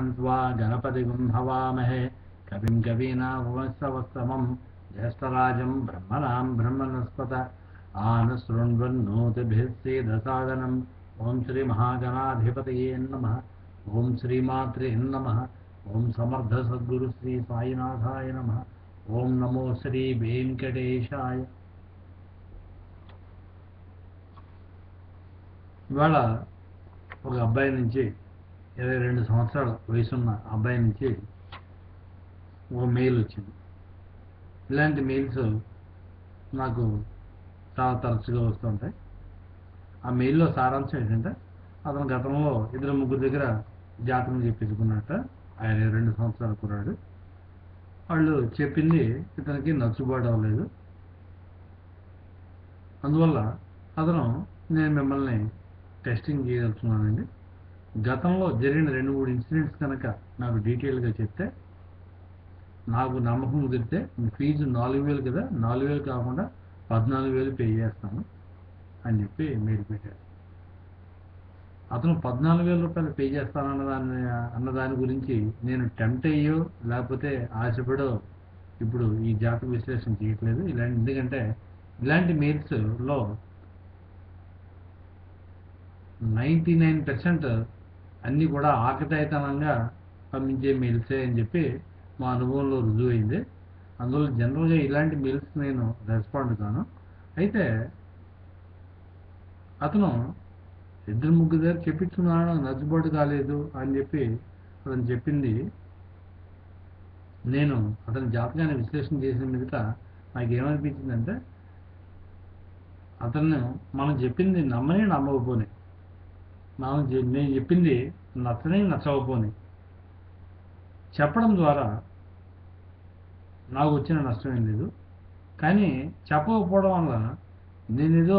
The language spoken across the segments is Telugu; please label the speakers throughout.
Speaker 1: त्वा गणपतिगुं हवामहे कविं कवीनाभुवस्तवस्तमं ज्येष्ठराजं ब्रह्मणां ब्रह्मणस्पत आनशृण्वन्नोतिभिः सेदसादनम् ॐ श्रीमहागणाधिपतये नमः ॐ श्रीमात्रे नमः ॐ समर्थसद्गुरु श्री साईनाथाय नमः ఓం నమో శ్రీ వెంకటేశాయ ఇవాళ ఒక అబ్బాయి నుంచి ఇరవై రెండు సంవత్సరాల వయసున్న అబ్బాయి నుంచి ఒక మెయిల్ వచ్చింది ఇలాంటి మెయిల్స్ నాకు చాలా తరచుగా వస్తుంటాయి ఆ మెయిల్లో సారాంశం ఏంటంటే అతను గతంలో ఇద్దరు ముగ్గురు దగ్గర జాతకం చెప్పించుకున్నట్ట ఆయన ఇరవై రెండు సంవత్సరాల కుర్రాడు వాళ్ళు చెప్పింది ఇతనికి నచ్చుబాటు అవ్వలేదు అందువల్ల అతను నేను మిమ్మల్ని టెస్టింగ్ చేయదలుచున్నానండి గతంలో జరిగిన రెండు మూడు ఇన్సిడెంట్స్ కనుక నాకు డీటెయిల్గా చెప్తే నాకు నమ్మకం కుదిరితే మీ ఫీజు నాలుగు వేలు కదా నాలుగు వేలు కాకుండా పద్నాలుగు వేలు పే చేస్తాను అని చెప్పి మీరు పెట్టారు అతను పద్నాలుగు వేల రూపాయలు పే చేస్తానన్న దాన్ని అన్న దాని గురించి నేను టెంప్ట్ అయ్యో లేకపోతే ఆశపడో ఇప్పుడు ఈ జాతక విశ్లేషణ చేయట్లేదు ఇలాంటి ఎందుకంటే ఇలాంటి మెయిల్స్లో నైంటీ నైన్ పర్సెంట్ అన్నీ కూడా ఆకతాయితనంగా పంపించే మెయిల్సే అని చెప్పి మా అనుభవంలో రుజువు అయింది అందువల్ల జనరల్గా ఇలాంటి మెయిల్స్ నేను రెస్పాండ్ కాను అయితే అతను ఇద్దరు ముగ్గురు దగ్గర చెప్పించుకున్నాను నచ్చుబాటు కాలేదు అని చెప్పి అతను చెప్పింది నేను అతని జాతకాన్ని విశ్లేషణ చేసిన మిగతా నాకు ఏమనిపించిందంటే అతను మనం చెప్పింది నమ్మని నమ్మకపోని మనం చె- నేను చెప్పింది నచ్చని నచ్చకపోని చెప్పడం ద్వారా నాకు వచ్చిన నష్టం ఏం లేదు కానీ చెప్పకపోవడం వల్ల నేనేదో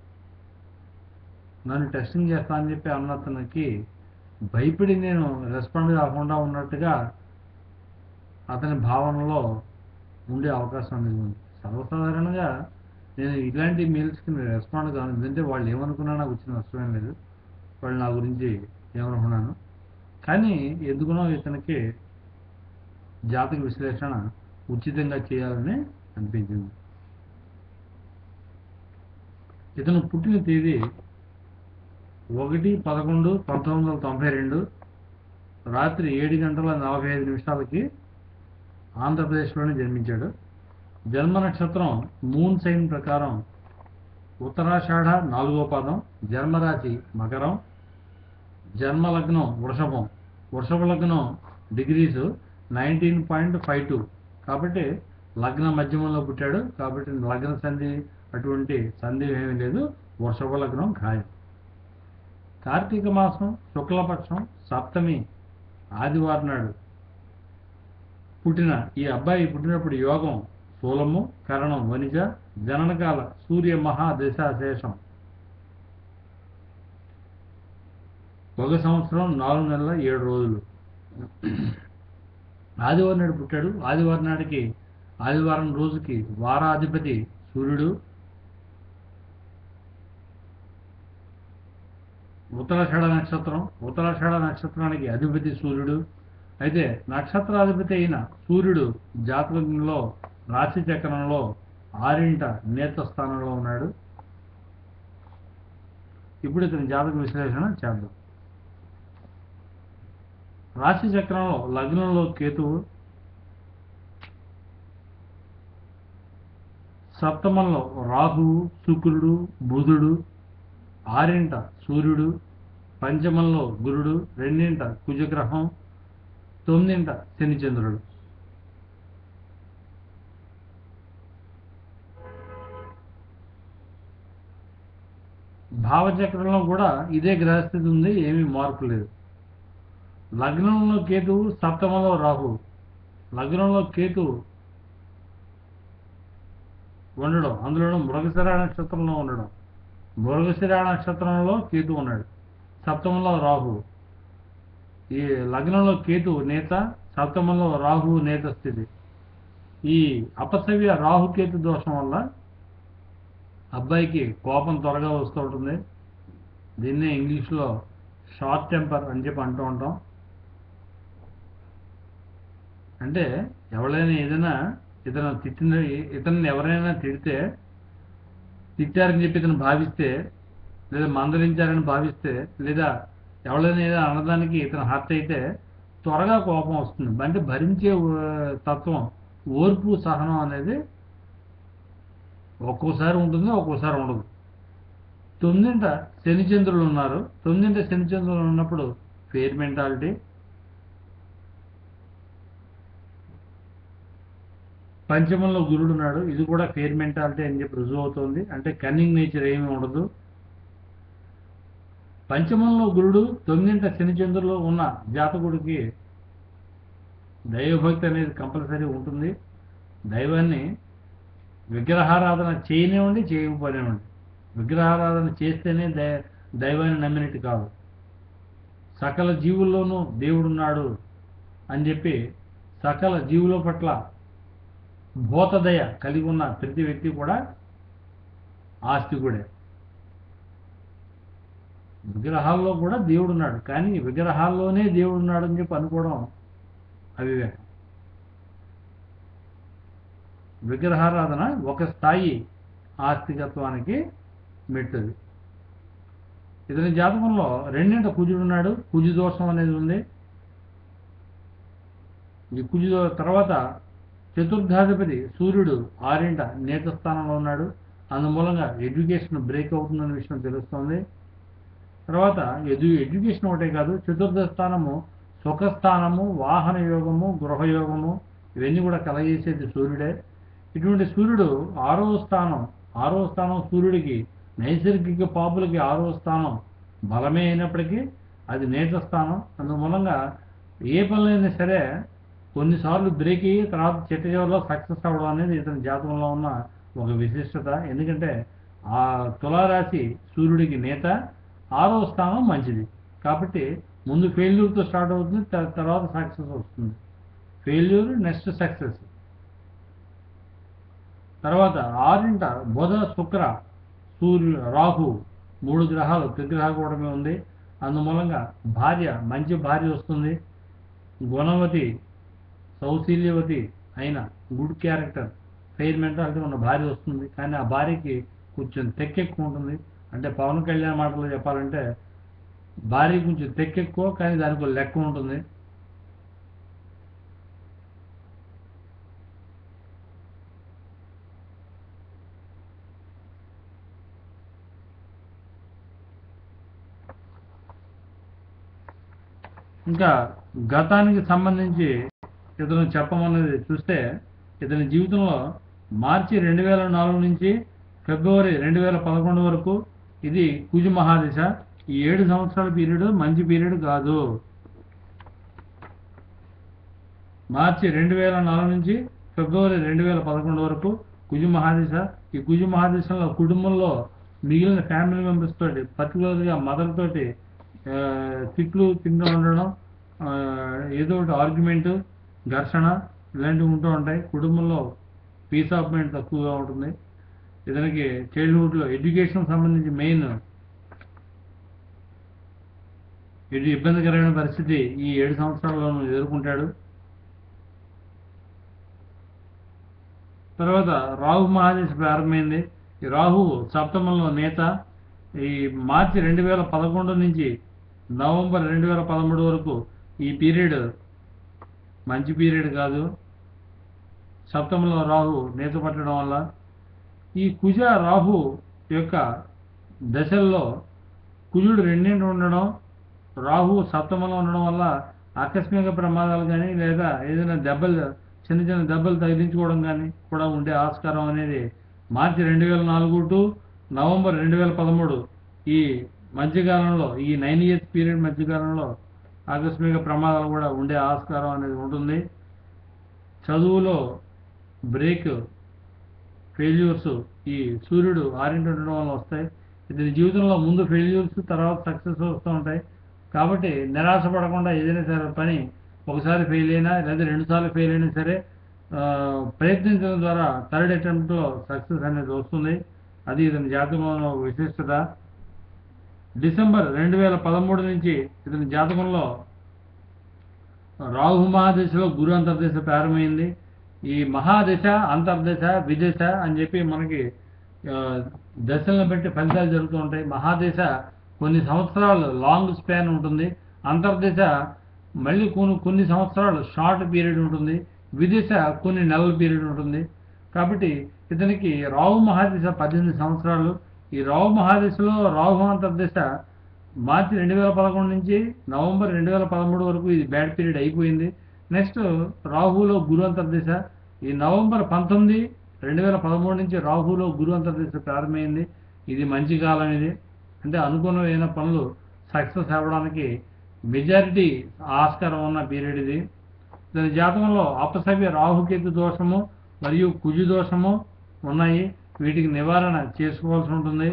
Speaker 1: నన్ను టెస్టింగ్ చేస్తా అని చెప్పి అన్న అతనికి భయపడి నేను రెస్పాండ్ కాకుండా ఉన్నట్టుగా అతని భావనలో ఉండే అవకాశం అనేది ఉంది సర్వసాధారణంగా నేను ఇలాంటి మెయిల్స్కి నేను రెస్పాండ్ కాను ఎందుకంటే వాళ్ళు ఏమనుకున్నా నాకు వచ్చిన నష్టమేం లేదు వాళ్ళు నా గురించి ఏమనుకున్నాను కానీ ఎందుకునో ఇతనికి జాతక విశ్లేషణ ఉచితంగా చేయాలని అనిపించింది ఇతను పుట్టిన తేదీ ఒకటి పదకొండు పంతొమ్మిది వందల తొంభై రెండు రాత్రి ఏడు గంటల నలభై ఐదు నిమిషాలకి ఆంధ్రప్రదేశ్లోనే జన్మించాడు జన్మ నక్షత్రం మూన్ సైన్ ప్రకారం ఉత్తరాషాఢ నాలుగో పాదం జన్మరాశి మకరం జన్మ లగ్నం వృషభం వృషభ లగ్నం degrees nineteen point five two కాబట్టి లగ్న మధ్యమంలో పుట్టాడు కాబట్టి లగ్న సంధి అటువంటి సంధి ఏమీ లేదు వృషభ లగ్నం ఖాయం కార్తీక మాసం శుక్లపక్షం సప్తమి ఆదివారం నాడు పుట్టిన ఈ అబ్బాయి పుట్టినప్పుడు యోగం స్థూలము కరణం వనిజ జననకాల సూర్య మహాదశాశేషం ఒక సంవత్సరం నాలుగు నెలల ఏడు రోజులు ఆదివారం నాడు పుట్టాడు ఆదివారం నాటికి ఆదివారం రోజుకి వారాధిపతి సూర్యుడు ఉత్తరాషాఢ నక్షత్రం ఉత్తరాషాఢ నక్షత్రానికి అధిపతి సూర్యుడు అయితే నక్షత్రాధిపతి అయిన సూర్యుడు జాతకంలో రాశి చక్రంలో ఆరింట నేత స్థానంలో ఉన్నాడు ఇప్పుడు ఇతని జాతక విశ్లేషణ చేద్దాం రాశి చక్రంలో లగ్నంలో కేతువు సప్తమంలో రాహువు శుక్రుడు బుధుడు ఆరింట సూర్యుడు పంచమంలో గురుడు రెండింట కుజగ్రహం తొమ్మిదింట శనిచంద్రుడు భావచక్రంలో కూడా ఇదే గ్రహస్థితి ఉంది ఏమీ మార్పు లేదు లగ్నంలో కేతువు సప్తమంలో రాహు లగ్నంలో కేతువు ఉండడం అందులోనూ మృగశిర నక్షత్రంలో ఉండడం మృగశిర నక్షత్రంలో కేతు ఉన్నాడు సప్తమంలో రాహు ఈ లగ్నంలో కేతు నేత సప్తమంలో రాహు నేత స్థితి ఈ అపసవ్య రాహుకేతు దోషం వల్ల అబ్బాయికి కోపం త్వరగా వస్తూ ఉంటుంది దీన్నే ఇంగ్లీష్లో షార్ట్ టెంపర్ అని చెప్పి అంటూ ఉంటాం అంటే ఎవరైనా ఏదైనా ఇతను తిట్టిన ఇతను ఎవరైనా తిడితే తిట్టారని చెప్పి ఇతను భావిస్తే లేదా మందలించారని భావిస్తే లేదా ఎవరైనా ఏదో అనడానికి ఇతను హర్ట్ అయితే త్వరగా కోపం వస్తుంది అంటే భరించే ఆ, తత్వం ఓర్పు సహనం అనేది ఒక్కోసారి ఉంటుంది ఒక్కోసారి ఉండదు తొమ్మిదింట శనిచంద్రులు ఉన్నారు తొమ్మిదింట శనిచంద్రులు ఉన్నప్పుడు ఫెయిర్ మెంటాలిటీ పంచమంలో గురుడు ఉన్నాడు ఇది కూడా ఫెయిర్ మెంటాలిటీ అని చెప్పి రుజువు అవుతుంది అంటే కన్నింగ్ నేచర్ ఏమీ ఉండదు పంచమంలో గురుడు తొమ్మిదింట శనిచంద్రులో ఉన్న జాతకుడికి దైవభక్తి అనేది కంపల్సరీ ఉంటుంది దైవాన్ని విగ్రహారాధన చేయనివ్వండి చేయకపోనివ్వండి విగ్రహారాధన చేస్తేనే దై దైవాన్ని నమ్మినట్టు కాదు సకల జీవుల్లోనూ దేవుడున్నాడు అని చెప్పి సకల జీవుల పట్ల భూతదయ కలిగి ఉన్న ప్రతి వ్యక్తి కూడా ఆస్తికుడే విగ్రహాల్లో కూడా దేవుడు ఉన్నాడు కానీ విగ్రహాల్లోనే దేవుడు ఉన్నాడు అని చెప్పి అనుకోవడం అవివేకం విగ్రహారాధన ఒక స్థాయి ఆస్తికత్వానికి మెట్టుది ఇతని జాతకంలో రెండింట కుజుడు ఉన్నాడు కుజు దోషం అనేది ఉంది ఈ కుజు దో- తర్వాత చతుర్థాధిపతి సూర్యుడు ఆరింట నేత స్థానంలో ఉన్నాడు అందుమూలంగా ఎడ్యుకేషన్ బ్రేక్ అవుతుందన్న విషయం తెలుస్తోంది తర్వాత ఎదు ఎడ్యుకేషన్ ఒకటే కాదు చతుర్థ స్థానము సుఖస్థానము వాహన యోగము గృహయోగము ఇవన్నీ కూడా కలగజేసేది సూర్యుడే ఇటువంటి సూర్యుడు ఆరో స్థానం ఆరో స్థానం సూర్యుడికి నైసర్గిక పాపులకి ఆరో స్థానం బలమే అయినప్పటికీ అది నేత స్థానం అందుమూలంగా ఏ పనులైనా సరే కొన్నిసార్లు బ్రేక్ అయ్యి తర్వాత చిట్ట చివరిలో సక్సెస్ అవ్వడం అనేది ఇతని జాతకంలో ఉన్న ఒక విశిష్టత ఎందుకంటే ఆ తులారాశి సూర్యుడికి నేత ఆరో స్థానం మంచిది కాబట్టి ముందు ఫెయిల్యూర్తో స్టార్ట్ అవుతుంది త- తర్వాత సక్సెస్ వస్తుంది ఫెయిల్యూర్ నెక్స్ట్ సక్సెస్ తర్వాత ఆరింట బుధ శుక్ర సూర్యు రాహు మూడు గ్రహాలు త్రిగ్రహ కూడమే ఉంది అందుమూలంగా భార్య మంచి భార్య వస్తుంది గుణవతి సౌశీల్యవతి అయిన గుడ్ క్యారెక్టర్ ఫెయిర్ మెంటాలిటీ ఉన్న భార్య వస్తుంది కానీ ఆ భార్యకి కొంచెం తెక్కెక్కువ ఉంటుంది అంటే పవన్ కళ్యాణ్ మాటలో చెప్పాలంటే భార్య కొంచెం తెక్కెక్కువ కానీ దానికి ఒక లెక్క ఉంటుంది ఇంకా గతానికి సంబంధించి ఇతను చెప్పమన్నది చూస్తే ఇతని జీవితంలో మార్చి రెండు వేల నాలుగు నుంచి ఫిబ్రవరి రెండు వేల పదకొండు వరకు ఇది కుజు మహాదశ ఈ ఏడు సంవత్సరాల పీరియడ్ మంచి పీరియడ్ కాదు మార్చి రెండు వేల నాలుగు నుంచి ఫిబ్రవరి రెండు వేల పదకొండు వరకు కుజు మహాదశ ఈ కుజు మహాదశలో కుటుంబంలో మిగిలిన ఫ్యామిలీ మెంబర్స్ తోటి పర్టికులర్గా మదర్ తోటి ఆ, తిట్లు తింటూ ఉండడం ఆ, ఏదో ఒకటి ఆర్గ్యుమెంట్ ఘర్షణ ఇలాంటివి ఉంటూ ఉంటాయి కుటుంబంలో పీస్ ఆఫ్ మైండ్ తక్కువగా ఉంటుంది ఇతనికి చైల్డ్హుడ్లో ఎడ్యుకేషన్ సంబంధించి మెయిన్ ఇది ఇబ్బందికరమైన పరిస్థితి ఈ ఏడు సంవత్సరాలను ఎదుర్కొంటాడు తర్వాత రాహు మహాదశ ప్రారంభమైంది ఈ రాహు సప్తమంలో నేత ఈ మార్చి రెండు వేల పదకొండు నుంచి నవంబర్ రెండు వేల పదమూడు వరకు ఈ పీరియడ్ మంచి పీరియడ్ కాదు సప్తమంలో రాహు నేత పట్టడం వల్ల ఈ కుజ రాహు యొక్క దశల్లో కుజుడు రెండింటి ఉండడం రాహు సప్తమంలో ఉండడం వల్ల ఆకస్మిక ప్రమాదాలు కానీ లేదా ఏదైనా దెబ్బలు చిన్న చిన్న దెబ్బలు తగిలించుకోవడం కానీ కూడా ఉండే ఆస్కారం అనేది మార్చి రెండు వేల నాలుగు టు నవంబర్ రెండు వేల పదమూడు ఈ మధ్యకాలంలో ఈ నైన్ ఇయర్స్ పీరియడ్ మధ్యకాలంలో ఆకస్మిక ప్రమాదాలు కూడా ఉండే ఆస్కారం అనేది ఉంటుంది చదువులో బ్రేక్ ఫెయిల్యూర్స్ ఈ సూర్యుడు ఆరింటి ఉండడం వల్ల వస్తాయి ఇతని జీవితంలో ముందు ఫెయిల్యూర్స్ తర్వాత సక్సెస్ వస్తూ ఉంటాయి కాబట్టి నిరాశ పడకుండా ఏదైనా సరే పని ఒకసారి ఫెయిల్ అయినా లేదా రెండుసార్లు ఫెయిల్ అయినా సరే ఆ, ప్రయత్నించడం ద్వారా థర్డ్ అటెంప్ట్లో సక్సెస్ అనేది వస్తుంది అది ఇతని జాతకంలో ఒక విశిష్టత డిసెంబర్ రెండు వేల పదమూడు నుంచి ఇతని జాతకంలో రాహు మహాదశలో గురు అంతర్దశ ప్రారంభమైంది ఈ మహాదశ అంతర్దశ విదశ అని చెప్పి మనకి ఆ, దశలను బట్టి ఫలితాలు జరుగుతూ ఉంటాయి మహాదశ కొన్ని సంవత్సరాలు లాంగ్ స్పాన్ ఉంటుంది అంతర్దశ మళ్ళీ కొన్ని కొన్ని సంవత్సరాలు షార్ట్ పీరియడ్ ఉంటుంది విదిశ కొన్ని నెలల పీరియడ్ ఉంటుంది కాబట్టి ఇతనికి రాహు మహాదశ పద్దెనిమిది సంవత్సరాలు ఈ రాహు మహాదశలో రాహు అంతర్దశ మార్చి రెండు వేల పదకొండు నుంచి నవంబర్ రెండు వేల పదమూడు వరకు ఇది బ్యాడ్ పీరియడ్ అయిపోయింది నెక్స్ట్ రాహులో గురు అంతర్దశ ఈ నవంబర్ పంతొమ్మిది రెండు వేల పదమూడు నుంచి రాహులో గురు అంతర్దశ ప్రారంభమైంది ఇది మంచి కాలం ఇది అంటే అనుకున్నమైన పనులు సక్సెస్ అవ్వడానికి మెజారిటీ ఆస్కారం ఉన్న పీరియడ్ ఇది దాని జాతకంలో అపసవ్య రాహుకేతు దోషము మరియు కుజు దోషము ఉన్నాయి వీటికి నివారణ చేసుకోవాల్సి ఉంటుంది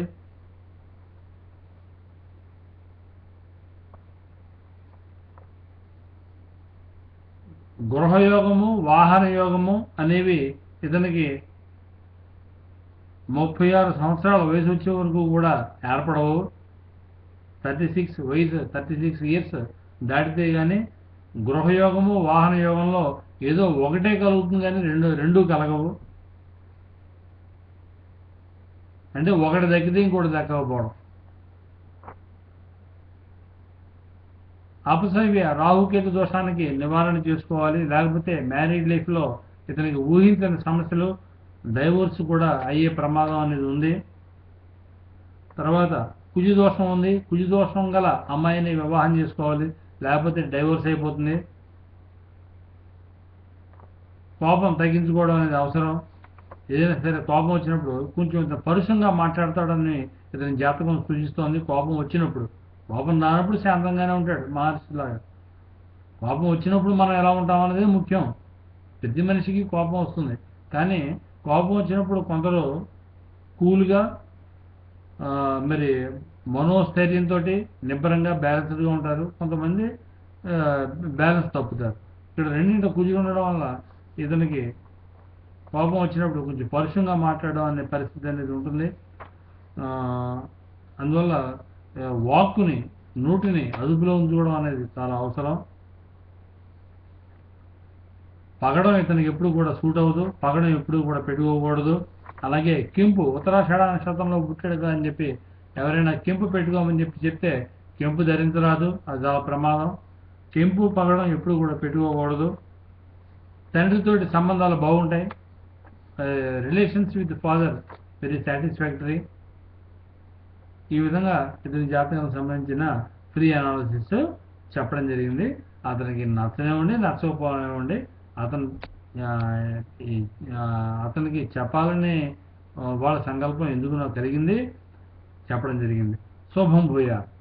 Speaker 1: గృహయోగము వాహన యోగము అనేవి ఇతనికి ముప్పై ఆరు సంవత్సరాల వయసు వచ్చే వరకు కూడా ఏర్పడవు థర్టీ సిక్స్ వయసు థర్టీ సిక్స్ ఇయర్స్ దాటితే కానీ గృహయోగము వాహన యోగంలో ఏదో ఒకటే కలుగుతుంది కానీ రెండు రెండు కలగవు అంటే ఒకటి దక్కితే ఇంకోటి దక్కకపోవడం అపసవ్య రాహుకేతు దోషానికి నివారణ చేసుకోవాలి లేకపోతే మ్యారీడ్ లైఫ్లో ఇతనికి ఊహించని సమస్యలు డైవోర్స్ కూడా అయ్యే ప్రమాదం అనేది ఉంది తర్వాత కుజు దోషం ఉంది కుజు దోషం గల అమ్మాయిని వివాహం చేసుకోవాలి లేకపోతే డైవోర్స్ అయిపోతుంది కోపం తగ్గించుకోవడం అనేది అవసరం ఏదైనా సరే కోపం వచ్చినప్పుడు కొంచెం ఇతను పరుషంగా మాట్లాడతాడని ఇతని జాతకం సూచిస్తోంది కోపం వచ్చినప్పుడు కోపం రానప్పుడు శాంతంగానే ఉంటాడు మహర్షిలాగా కోపం వచ్చినప్పుడు మనం ఎలా ఉంటాం అనేది ముఖ్యం ప్రతి మనిషికి కోపం వస్తుంది కానీ కోపం వచ్చినప్పుడు కొందరు కూల్గా ఆ, మరి మనోస్థైర్యంతో నిబ్బరంగా బ్యాలెన్స్డ్గా ఉంటారు కొంతమంది బ్యాలెన్స్ తప్పుతారు ఇక్కడ రెండింటి కుజి ఉండడం వల్ల ఇతనికి కోపం వచ్చినప్పుడు కొంచెం పరుషంగా మాట్లాడడం అనే పరిస్థితి అనేది ఉంటుంది ఆ, అందువల్ల ఆ, వాక్కుని నోటిని అదుపులో ఉంచుకోవడం అనేది చాలా అవసరం పగడం ఇతనికి ఎప్పుడు కూడా సూట్ అవ్వదు పగడం ఎప్పుడు కూడా పెట్టుకోకూడదు అలాగే కెంపు ఉత్తరాషాఢ నక్షత్రంలో పుట్టాడు కదా అని చెప్పి ఎవరైనా కెంపు పెట్టుకోమని చెప్పి చెప్తే కెంపు ధరించరాదు అది చాలా ప్రమాదం కెంపు పగడం ఎప్పుడు కూడా పెట్టుకోకూడదు తండ్రితోటి సంబంధాలు బాగుంటాయి relations with father very satisfactory ఈ విధంగా ఇతని జాతకానికి సంబంధించిన ఫ్రీ అనాలిసిస్ చెప్పడం జరిగింది అతనికి నచ్చనివ్వండి నచ్చకపోనివ్వండి అతను ఆ, ఈ, ఆ, అతనికి చెప్పాలని ఆ, వాళ్ళ సంకల్పం ఎందుకు నాకు కలిగింది చెప్పడం జరిగింది శుభం భూయా